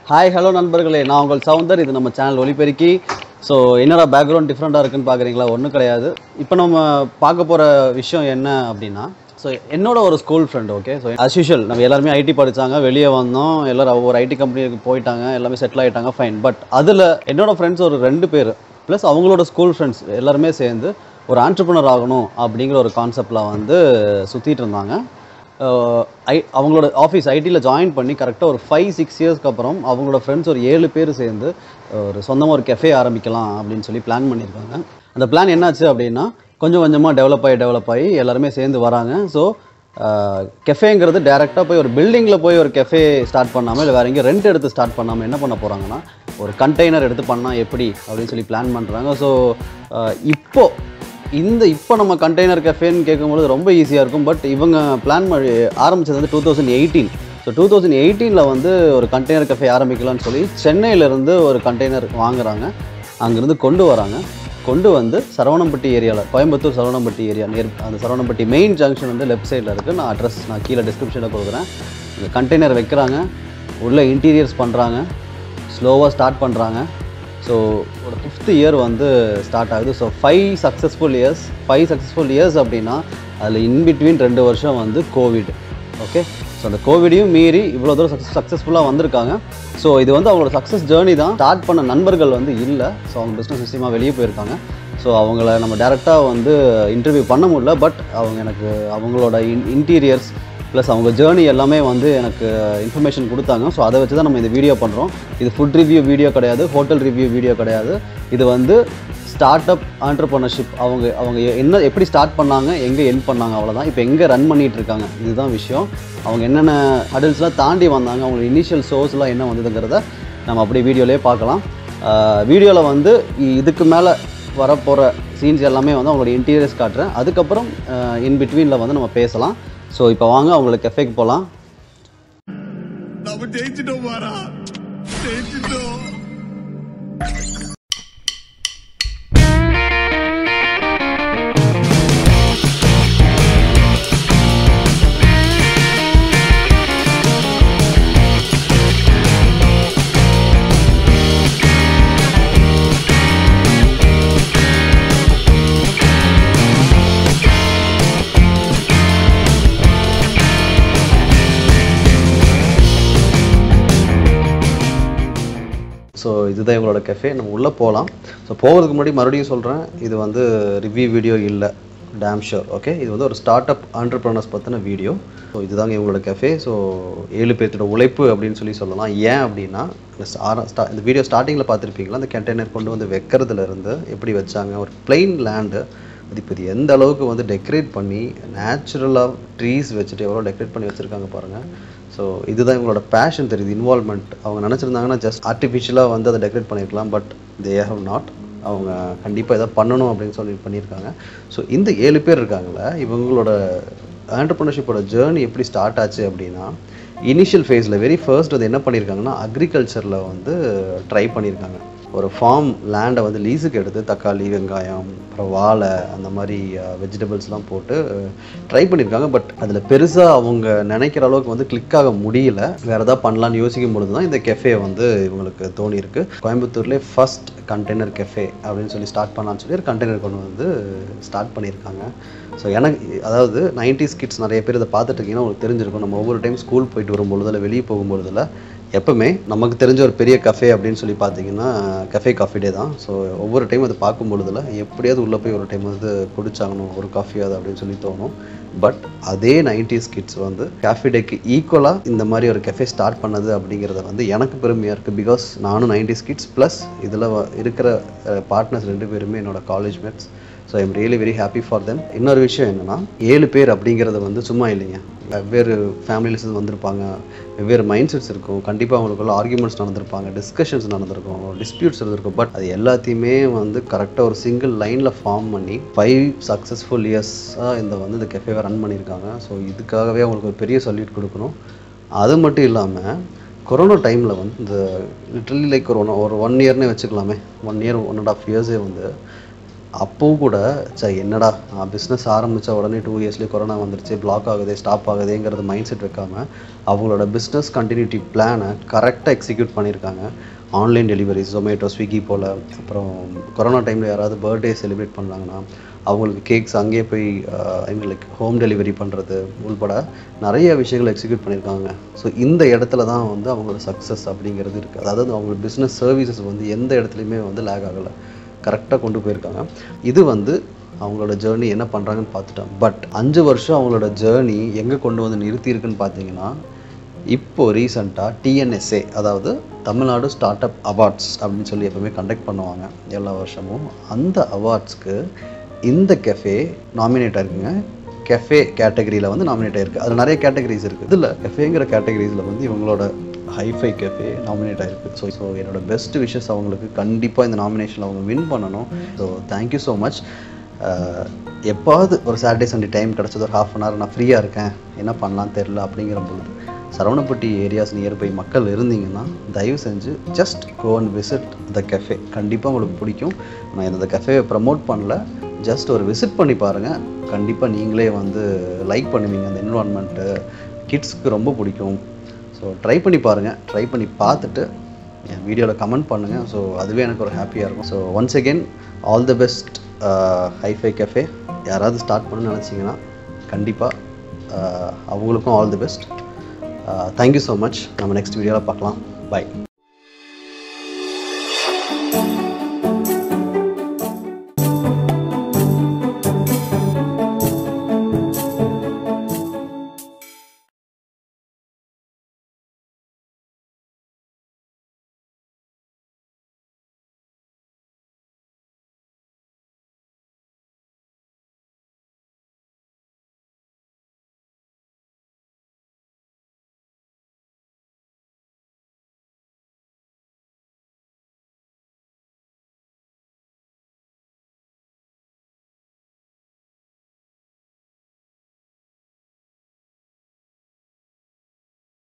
hi hello நண்பர்களே நான் உங்கள் சவுந்தர் இது நம்ம சேனல் ஒளிபெருக்கி ஸோ என்னடா பேக்ரவுண்ட் டிஃப்ரெண்ட்டாக இருக்குன்னு பார்க்குறீங்களா ஒன்றும் கிடையாது இப்போ நம்ம பார்க்க போகிற விஷயம் என்ன அப்படின்னா ஸோ என்னோட ஒரு school friend okay so as usual நம்ம எல்லாருமே ஐடி படித்தாங்க வெளியே வந்தோம் எல்லாரும் ஒரு ஐடி கம்பெனிக்கு போயிட்டாங்க எல்லாமே செட்டில் ஆகிட்டாங்க ஃபைன் பட் அதில் என்னோட ஃப்ரெண்ட்ஸ் ஒரு ரெண்டு பேர் ப்ளஸ் அவங்களோட ஸ்கூல் ஃப்ரெண்ட்ஸ் எல்லாருமே சேர்ந்து ஒரு ஆண்டர்பனர் ஆகணும் அப்படிங்கிற ஒரு கான்செப்டில் வந்து சுற்றிட்டு இருந்தாங்க அஹ் ஐ அவங்களோட ஆஃபீஸ் ஐடியில் ஜாயின் பண்ணி கரெக்டாக ஒரு ஃபைவ் சிக்ஸ் இயர்ஸ்க்கு அப்புறம் அவங்களோட ஃப்ரெண்ட்ஸ் ஒரு ஏழு பேர் சேர்ந்து ஒரு சொந்தமாக ஒரு கெஃபே ஆரம்பிக்கலாம் அப்படின்னு சொல்லி பிளான் பண்ணியிருக்காங்க அந்த பிளான் என்னாச்சு அப்படின்னா கொஞ்சம் கொஞ்சமாக டெவலப் ஆகி டெவலப் ஆகி எல்லாருமே சேர்ந்து வராங்க ஸோ கெஃபேங்கிறது டேரெக்டாக போய் ஒரு பில்டிங்கில் போய் ஒரு கெஃபே ஸ்டார்ட் பண்ணாமல் இல்லை வேறு எங்கேயும் ரெண்ட் எடுத்து ஸ்டார்ட் பண்ணாமல் என்ன பண்ண போகிறாங்கன்னா ஒரு கண்டெய்னர் எடுத்து பண்ணால் எப்படி அப்படின்னு சொல்லி பிளான் பண்ணுறாங்க ஸோ இப்போ இந்த இப்போ நம்ம கண்டெய்னர் கஃபேன்னு கேட்கும்போது ரொம்ப ஈஸியாக இருக்கும் பட் இவங்க பிளான் பண்ணி ஆரம்பிச்சது வந்து two thousand eighteen so two thousand எயிட்டீனில் வந்து ஒரு கண்டெய்னர் கஃபே ஆரம்பிக்கலாம்னு சொல்லி சென்னையிலேருந்து ஒரு கண்டெய்னர் வாங்குறாங்க அங்கேருந்து கொண்டு வராங்க கொண்டு வந்து சரவணம்பட்டி ஏரியாவில் கோயம்புத்தூர் சரவணம்பட்டி ஏரியா நேர் அந்த சரவணம்பட்டி மெயின் ஜங்ஷன் வந்து லெஃப்ட் சைடில் இருக்குது நான் அட்ரஸ் நான் கீழே டிஸ்கிரிப்ஷனில் கொடுக்குறேன் இந்த கண்டெய்னர் வைக்கிறாங்க உள்ள இன்டீரியர்ஸ் பண்ணுறாங்க ஸ்லோவாக ஸ்டார்ட் பண்ணுறாங்க ஸோ ஒரு ஃபிஃப்த் இயர் வந்து ஸ்டார்ட் ஆகுது so five successful years five successful years அப்படின்னா அதில் இன்பிட்வீன் ரெண்டு வருஷம் வந்து கோவிட் ஓகே ஸோ அந்த கோவிடையும் மீறி இவ்வளோ தூரம் சக்ஸஸ் சக்ஸஸ்ஃபுல்லாக வந்திருக்காங்க ஸோ இது வந்து அவங்களோட சக்ஸஸ் ஜேர்னி தான் ஸ்டார்ட் பண்ண நண்பர்கள் வந்து இல்லை ஸோ அவங்க பிஸ்னஸ் விஷயமா வெளியே போயிருக்காங்க ஸோ அவங்கள நம்ம டேரெக்டாக வந்து இன்டர்வியூ பண்ண முடியல பட் அவங்க எனக்கு அவங்களோட இன் இன்டீரியர்ஸ் ப்ளஸ் அவங்க ஜேர்னி எல்லாமே வந்து எனக்கு இன்ஃபர்மேஷன் கொடுத்தாங்க ஸோ அதை வச்சு தான் நம்ம இந்த வீடியோ பண்ணுறோம் இது ஃபுட் ரிவ்யூ வீடியோ கிடையாது ஹோட்டல் ரிவ்யூ வீடியோ கிடையாது இது வந்து ஸ்டார்ட் அப் ஆண்டர்பனர்ஷிப் அவங்க அவங்க என்ன எப்படி ஸ்டார்ட் பண்ணாங்க எங்கே என் பண்ணாங்க அவ்வளோதான் இப்போ எங்கே ரன் பண்ணிட்டு இருக்காங்க இதுதான் விஷயம் அவங்க என்னென்ன ஹடல்ஸ்லாம் தாண்டி வந்தாங்க அவங்க இனிஷியல் சோர்ஸ்லாம் என்ன வந்ததுங்கிறத நம்ம அப்படியே வீடியோலேயே பார்க்கலாம் வீடியோவில் வந்து இ- இதுக்கு மேலே வரப்போகிற சீன்ஸ் எல்லாமே வந்து அவங்களோட இன்டீரியர்ஸ் காட்டுறேன் அதுக்கப்புறம் இன் பிட்வீனில் வந்து நம்ம பேசலாம் ஸோ இப்போ வாங்க அவங்களுக்கு கெஃபேக்கு போகலாம் நம்ம ஜெயிச்சிட்டோம் மாறா ஜெயிச்சிட்டோம் ஸோ இதுதான் இவங்களோட கெஃபே நம்ம உள்ளே போகலாம் ஸோ போகிறதுக்கு முன்னாடி மறுபடியும் சொல்கிறேன் இது வந்து ரிவ்யூ வீடியோ இல்லை டேம் ஷோர் ஓகே இது வந்து ஒரு ஸ்டார்ட் அப் ஆண்டர்பிரனர்ஸ் பற்றின வீடியோ ஸோ இதுதாங்க இவங்களோட கெஃபே ஸோ ஏழு பேர்த்தோட உழைப்பு அப்படின்னு சொல்லி சொல்லலாம் ஏன் அப்படின்னா இந்த ஸ்டார- ஸ்டா- இந்த வீடியோ ஸ்டார்டிங்கில் பார்த்துருப்பீங்களா அந்த கண்டெய்னர் கொண்டு வந்து வைக்கிறதுல இருந்து எப்படி வச்சாங்க ஒரு பிளெயின் லேண்டு அது இப்போ இது எந்த அளவுக்கு வந்து டெக்கரேட் பண்ணி நேச்சுரலாக ட்ரீஸ் வச்சுட்டு எவ்வளோ டெக்கரேட் பண்ணி வச்சுருக்காங்க பாருங்கள் ஸோ இதுதான் இவங்களோட பேஷன் தெரியுது இன்வால்மெண்ட் அவங்க நினச்சிருந்தாங்கன்னா ஜஸ்ட் ஆர்டிஃபிஷியலாக வந்து அதை டெக்கரேட் பண்ணியிருக்கலாம் பட் தே ஹவ் நாட் அவங்க கண்டிப்பாக எதாவது பண்ணணும் அப்படின்னு சொல்லி பண்ணியிருக்காங்க ஸோ இந்த ஏழு பேர் இருக்காங்களே இவங்களோட ஆண்டர்பிரினர்ஷிப்போட ஜேர்னி எப்படி ஸ்டார்ட் ஆச்சு அப்படின்னா இனிஷியல் ஃபேஸில் வெரி ஃபர்ஸ்ட் வந்து என்ன பண்ணியிருக்காங்கன்னா அக்ரிகல்ச்சரில் வந்து ட்ரை பண்ணியிருக்காங்க ஒரு ஃபார்ம் லேண்டை வந்து லீஸுக்கு எடுத்து தக்காளி வெங்காயம் அப்புறம் வாழை அந்த மாதிரி வெஜிடபிள்ஸ்லாம் போட்டு ட்ரை பண்ணியிருக்காங்க பட் அதில் பெருசாக அவங்க நினைக்கிற அளவுக்கு வந்து கிளிக் ஆக முடியல வேறு எதாவது பண்ணலான்னு யோசிக்கும் பொழுது தான் இந்த கெஃபே வந்து இவங்களுக்கு தோணியிருக்கு கோயம்புத்தூர்லேயே ஃபர்ஸ்ட் கண்டெய்னர் கெஃபே அப்படின்னு சொல்லி ஸ்டார்ட் பண்ணலான்னு சொல்லி ஒரு கண்டெய்னர் கொண்டு வந்து ஸ்டார்ட் பண்ணியிருக்காங்க ஸோ எனக்கு அதாவது 90s கிட்ஸ் நிறைய பேர் இதை பார்த்துட்டு இருக்கீங்கன்னா உங்களுக்கு தெரிஞ்சிருக்கும் நம்ம ஒவ்வொரு டைம் ஸ்கூல் போயிட்டு வரும்பொழுது இல்லை வெளியே போகும்பொழுதுல எப்பவுமே நமக்கு தெரிஞ்ச ஒரு பெரிய கஃபே அப்படின்னு சொல்லி பார்த்தீங்கன்னா கஃபே காஃபி டே தான் ஸோ ஒவ்வொரு டைம் அதை பார்க்கும் பொழுதுல எப்படியாவது உள்ளே போய் ஒரு டைம் வந்து குடிச்சாகணும் ஒரு காஃபியாவது அப்படின்னு சொல்லி தோணும் பட் அதே 90s கிட்ஸ் வந்து காஃபி டேக்கு ஈக்குவலாக இந்த மாதிரி ஒரு கெஃபே ஸ்டார்ட் பண்ணது அப்படிங்கிறத வந்து எனக்கு பெருமையாக இருக்குது பிகாஸ் நானும் 90s கிட்ஸ் ப்ளஸ் இதில் இருக்கிற பார்ட்னர்ஸ் ரெண்டு பேருமே என்னோட college mates so I'm really very happy for them இன்னொரு விஷயம் என்னன்னா ஏழு பேர் அப்படிங்கிறது வந்து சும்மா இல்லைங்க வெவ்வேறு ஃபேமிலிஸ் வந்திருப்பாங்க வெவ்வேறு மைண்ட் செட்ஸ் இருக்கும் கண்டிப்பாக அவங்களுக்குள்ள ஆர்குமெண்ட்ஸ் நடந்திருப்பாங்க டிஸ்கஷன்ஸ் நடந்திருக்கும் டிஸ்பியூட்ஸ் இருந்திருக்கும் பட் அது எல்லாத்தையுமே வந்து கரெக்டாக ஒரு சிங்கிள் லைனில் ஃபார்ம் பண்ணி ஃபைவ் சக்ஸஸ்ஃபுல் இயர்ஸாக இந்த வந்து இந்த கெஃபேவை ரன் பண்ணியிருக்காங்க ஸோ இதுக்காகவே அவங்களுக்கு ஒரு பெரிய சொல்லிட்டு கொடுக்கணும் அது மட்டும் இல்லாமல் கொரோனா டைமில் வந்து இந்த லிட்ரலி லைக் ஒரு ஒன் ஒரு ஒன் இயர்னே வச்சுக்கலாமே one year one and half இயர்ஸே வந்து அப்போவும் கூட சரி என்னடா பிஸ்னஸ் ஆரம்பித்த உடனே டூ இயர்ஸ்லேயே கொரோனா வந்துருச்சு பிளாக் ஆகுது ஸ்டாப் ஆகுதுங்கிறது மைண்ட் செட் வைக்காம அவங்களோட பிஸ்னஸ் கண்டினியூட்டி பிளானை கரெக்டாக எக்ஸிக்யூட் பண்ணியிருக்காங்க ஆன்லைன் டெலிவரி ஜொமேட்டோ ஸ்விக்கி போல் அப்புறம் கொரோனா டைமில் யாராவது பர்த்டே செலிப்ரேட் பண்ணாங்கன்னா அவங்களுக்கு கேக்ஸ் அங்கேயே போய் I mean like home delivery பண்ணுறது உள்பட நிறைய விஷயங்களை எக்ஸிக்யூட் பண்ணியிருக்காங்க ஸோ இந்த இடத்துல தான் வந்து அவங்களோட சக்ஸஸ் அப்படிங்கிறது இருக்குது அதாவது அவங்களோட பிஸ்னஸ் சர்வீசஸ் வந்து எந்த இடத்துலையுமே வந்து லேக் ஆகலை கரெக்டாக கொண்டு போயிருக்காங்க இது வந்து அவங்களோட ஜேர்னி என்ன பண்ணுறாங்கன்னு பார்த்துட்டோம் பட் அஞ்சு வருஷம் அவங்களோட ஜேர்னி எங்கே கொண்டு வந்து நிறுத்தியிருக்குன்னு பார்த்தீங்கன்னா இப்போ ரீசண்டாக டிஎன்எஸ்ஏ அதாவது தமிழ்நாடு ஸ்டார்ட் அப் அவார்ட்ஸ் அப்படின்னு சொல்லி எப்பவுமே கண்டக்ட் பண்ணுவாங்க எல்லா வருஷமும் அந்த அவார்ட்ஸ்க்கு இந்த கெஃபே நாமினேட் ஆயிருக்குங்க கெஃபே கேட்டகரியில் வந்து நாமினேட் ஆயிருக்கு அதில் நிறைய கேட்டகரிஸ் இருக்குது இதில் கெஃபேங்கிற கேட்டகரிஸில் வந்து இவங்களோட ஹைஃபை கெஃபே நாமினேட் ஆயிருக்கு ஸோ ஸோ என்னோட பெஸ்ட் விஷஸ் அவங்களுக்கு கண்டிப்பாக இந்த நாமினேஷனில் அவங்க வின் பண்ணணும் ஸோ தேங்க்யூ ஸோ மச் எப்பாவது ஒரு சாட்டர்டே சண்டே டைம் கிடச்சது ஒரு ஹாஃப் அன் ஹவர் நான் ஃப்ரீயாக இருக்கேன் என்ன பண்ணலாம் தெரில அப்படிங்கிற பொழுது சரவணப்பட்டி ஏரியாஸ் நியர்பை மக்கள் இருந்தீங்கன்னா தயவு செஞ்சு just go and visit the cafe கண்டிப்பாக உங்களுக்கு பிடிக்கும் நான் இந்த கெஃபேவை ப்ரமோட் பண்ணல ஜஸ்ட் ஒரு விசிட் பண்ணி பாருங்கள் கண்டிப்பாக நீங்களே வந்து லைக் பண்ணுவீங்க அந்த என்விரான்மெண்ட்டு கிட்ஸ்க்கு ரொம்ப பிடிக்கும் ஸோ ட்ரை பண்ணி பாருங்கள் ட்ரை பண்ணி பார்த்துட்டு என் வீடியோவில் கமெண்ட் பண்ணுங்கள் ஸோ அதுவே எனக்கு ஒரு ஹாப்பியாக இருக்கும் so once again all the best hifi cafe யாராவது ஸ்டார்ட் பண்ணணும்னு நினச்சிங்கன்னா கண்டிப்பாக அவங்களுக்கும் all the best thank you so much நம்ம நெக்ஸ்ட் வீடியோவில் பார்க்கலாம் பை